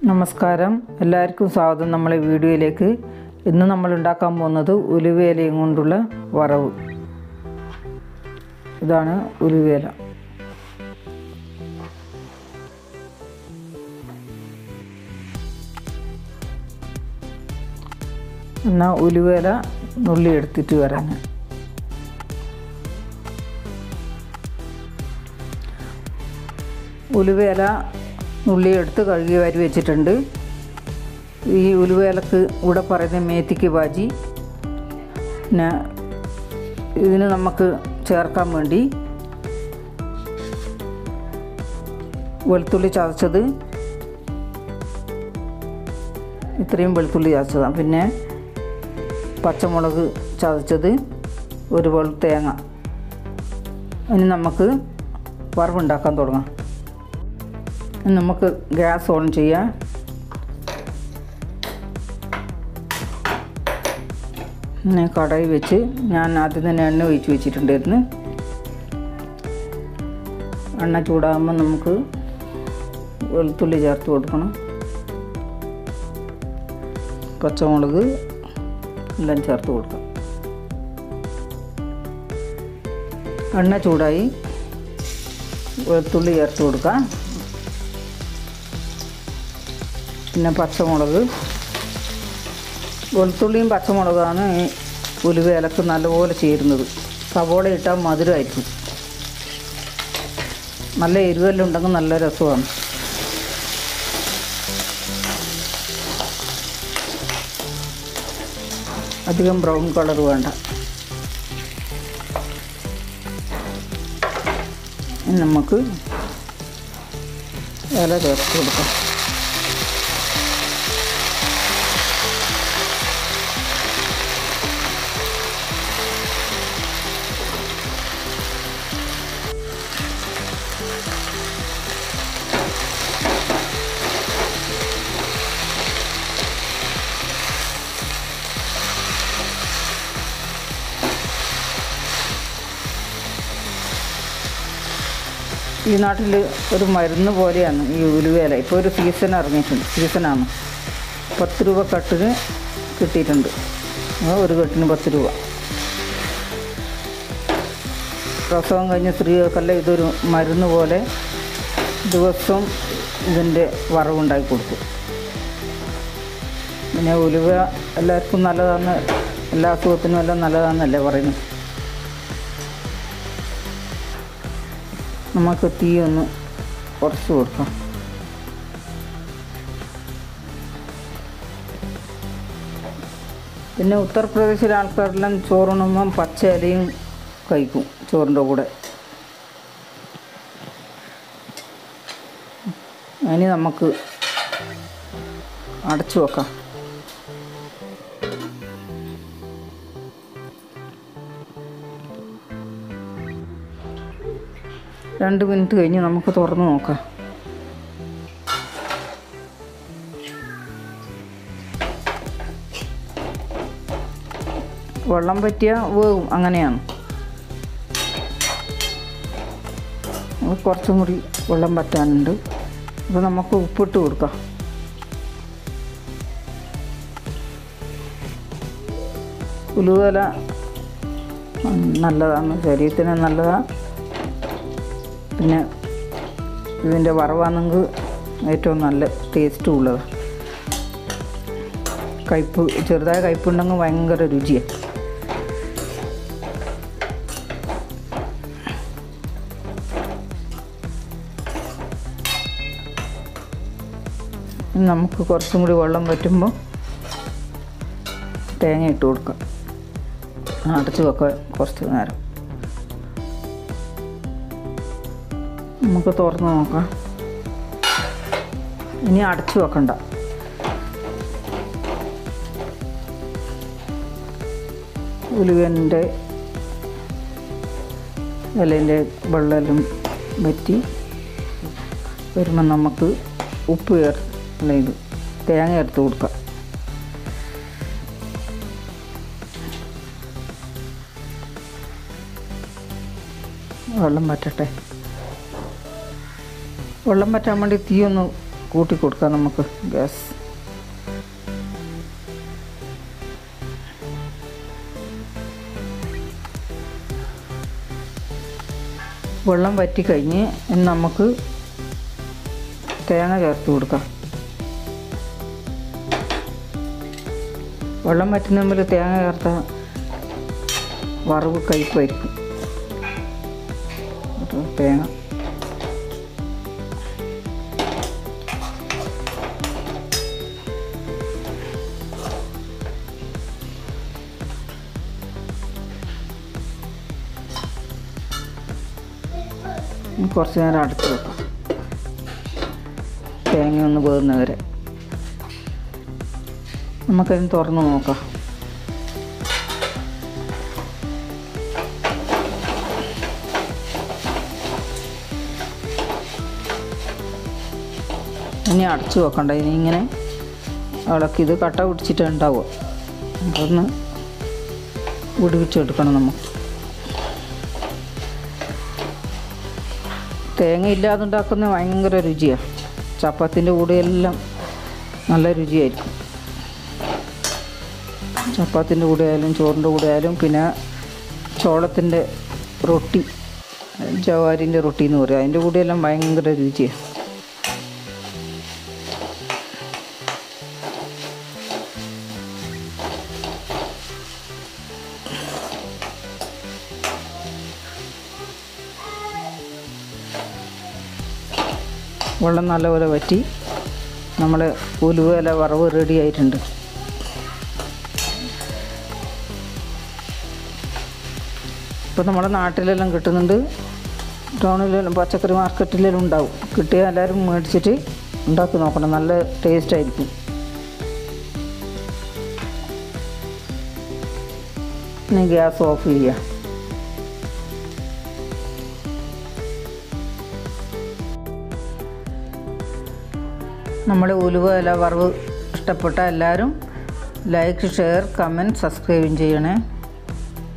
നമസ്കാരം എല്ലാവർക്കും സ്വാഗതം നമ്മളെ വീഡിയോയിലേക്ക് ഇന്ന് നമ്മൾ ഉണ്ടാക്കാൻ പോകുന്നത് ഉലുവേലയും കൊണ്ടുള്ള വറവ് ഇതാണ് ഉലുവേല എന്നാൽ ഉലുവേല നുള്ളി എടുത്തിട്ട് വരാം ഞാൻ ഉലുവേല നുള്ളി എടുത്ത് കഴുകി വാരി വെച്ചിട്ടുണ്ട് ഈ ഉലുവേലക്ക് ഇവിടെ പറയുന്ന മേത്തിക്ക് ബാജി പിന്നെ ഇതിന് നമുക്ക് ചേർക്കാൻ വേണ്ടി വെളുത്തുള്ളി ചതച്ചത് ഇത്രയും വെളുത്തുള്ളി ചതച്ചതാണ് പിന്നെ പച്ചമുളക് ചതച്ചത് ഒരു വെളു തേങ്ങ ഇനി നമുക്ക് വറവുണ്ടാക്കാൻ തുടങ്ങാം ഇനി നമുക്ക് ഗ്യാസ് ഓൺ ചെയ്യാം പിന്നെ കടയിൽ വെച്ച് ഞാൻ ആദ്യം തന്നെ എണ്ണ ഒഴിച്ച് വെച്ചിട്ടുണ്ടായിരുന്നു എണ്ണ ചൂടാകുമ്പോൾ നമുക്ക് വെളുത്തുള്ളി ചേർത്ത് കൊടുക്കണം പച്ചമുളക് എല്ലാം ചേർത്ത് കൊടുക്കാം എണ്ണ ചൂടായി വെളുത്തുള്ളി ചേർത്ത് കൊടുക്കാം പിന്നെ പച്ചമുളക് വെളുത്തുള്ളിയും പച്ചമുളകാണ് ഈ ഉലുവേലക്ക് നല്ലപോലെ ചേരുന്നത് സവോള ഇട്ടാൽ മധുരമായിരിക്കും നല്ല എരിവെല്ലാം ഉണ്ടെങ്കിൽ നല്ല രസമാണ് അധികം ബ്രൗൺ കളർ വേണ്ട ഇനി നമുക്ക് ഇല ചേർത്ത് കൊടുക്കാം ഈ നാട്ടിൽ ഒരു മരുന്ന് പോലെയാണ് ഈ ഉലുവേല ഇപ്പോൾ ഒരു സീസൺ ഇറങ്ങിയിട്ടുണ്ട് സീസണാണ് പത്ത് രൂപ കട്ടിന് കിട്ടിയിട്ടുണ്ട് ആ ഒരു കെട്ടിന് പത്ത് രൂപ പ്രസവം കഴിഞ്ഞ സ്ത്രീകൾക്കെല്ലാം ഇതൊരു മരുന്ന് പോലെ ദിവസവും ഇതിൻ്റെ വറവുണ്ടാക്കി കൊടുക്കും പിന്നെ ഉലുവ എല്ലാവർക്കും നല്ലതാണ് എല്ലാ അസുഖത്തിനും എല്ലാം നല്ലതാണെന്നല്ലേ പറയുന്നത് നമുക്ക് തീ ഒന്ന് കുറച്ച് കൊടുക്കാം പിന്നെ ഉത്തർപ്രദേശിലെ ആൾക്കാരെല്ലാം ചോറുണ്ണുമ്പം പച്ച ഇലയും കഴിക്കും ചോറിൻ്റെ കൂടെ ഇനി നമുക്ക് അടച്ചു വെക്കാം രണ്ട് മിനിറ്റ് കഴിഞ്ഞ് നമുക്ക് തുറന്ന് നോക്കാം വെള്ളം പറ്റിയ വേവും അങ്ങനെയാണ് അത് കുറച്ചും കൂടി വെള്ളം പറ്റാനുണ്ട് അപ്പോൾ നമുക്ക് ഉപ്പിട്ട് കൊടുക്കാം ഉലുവല നല്ലതാണ് ശരീരത്തിന് നല്ലതാണ് പിന്നെ ഇതിൻ്റെ വറവാണെങ്കിൽ ഏറ്റവും നല്ല ടേസ്റ്റും ഉള്ളത് കയ്പ്പ് ചെറുതായ കയ്പുണ്ടെങ്കിൽ ഭയങ്കര രുചിയാണ് നമുക്ക് കുറച്ചും കൂടി വെള്ളം പറ്റുമ്പോൾ തേങ്ങ ഇട്ട് കൊടുക്കാം അടച്ച് വെക്കാം കുറച്ച് നേരം നമുക്ക് തുറന്ന് നോക്കാം ഇനി അടച്ചു വെക്കണ്ട ഉലുവൻ്റെ ഇലേൻ്റെ വെള്ളം വറ്റി വരുമ്പോൾ നമുക്ക് ഉപ്പ് ചേർ അല്ല ഇത് തേങ്ങ ചേർത്ത് കൊടുക്കാം വെള്ളം പറ്റട്ടെ വെള്ളം പറ്റാൻ വേണ്ടി തീ ഒന്ന് കൂട്ടി കൊടുക്കാം നമുക്ക് ഗ്യാസ് വെള്ളം വറ്റി കഴിഞ്ഞ് ഇനി നമുക്ക് തേങ്ങ ചേർത്ത് കൊടുക്കാം വെള്ളം വറ്റുന്ന മുമ്പിൽ തേങ്ങ ചേർത്ത വറവ് കയ്പായിരിക്കും അപ്പോൾ തേങ്ങ ഇനി കുറച്ച് നേരം അടച്ച് വെക്കാം തേങ്ങ ഒന്ന് വേകുന്നവരെ നമുക്കതിന് തുറന്ന് നോക്കാം ഇനി അടച്ചു വെക്കണ്ട ഇനി ഇങ്ങനെ ഇളക്കി ഇത് കട്ട പിടിച്ചിട്ട് ഉണ്ടാവുക അതൊന്ന് വിടുവിച്ചെടുക്കണം നമുക്ക് തേങ്ങ ഇല്ലാതെ ഉണ്ടാക്കുന്ന ഭയങ്കര രുചിയാണ് ചപ്പാത്തിൻ്റെ കൂടെയെല്ലാം നല്ല രുചിയായിരിക്കും ചപ്പാത്തിൻ്റെ കൂടെ ആയാലും ചോറിൻ്റെ കൂടെ ആയാലും പിന്നെ ചോളത്തിൻ്റെ റൊട്ടി ജവാരിൻ്റെ റൊട്ടി എന്ന് പറയും അതിൻ്റെ കൂടെയെല്ലാം ഭയങ്കര രുചിയാണ് വെള്ളം നല്ലപോലെ വറ്റി നമ്മൾ ഉലുവയില വറവ് റെഡി ആയിട്ടുണ്ട് ഇപ്പം നമ്മുടെ നാട്ടിലെല്ലാം കിട്ടുന്നുണ്ട് ടൗണിലെല്ലാം പച്ചക്കറി മാർക്കറ്റിലെല്ലാം ഉണ്ടാവും കിട്ടിയാൽ എല്ലാവരും മേടിച്ചിട്ട് ഉണ്ടാക്കി നോക്കണം നല്ല ടേസ്റ്റ് ആയിരിക്കും ഇനി ഗ്യാസ് ഓഫ് ചെയ്യുക നമ്മുടെ ഉലുവ ഇല വറവ് ഇഷ്ടപ്പെട്ട എല്ലാവരും ലൈക്ക് ഷെയർ കമൻറ്റ് സബ്സ്ക്രൈബും ചെയ്യണേ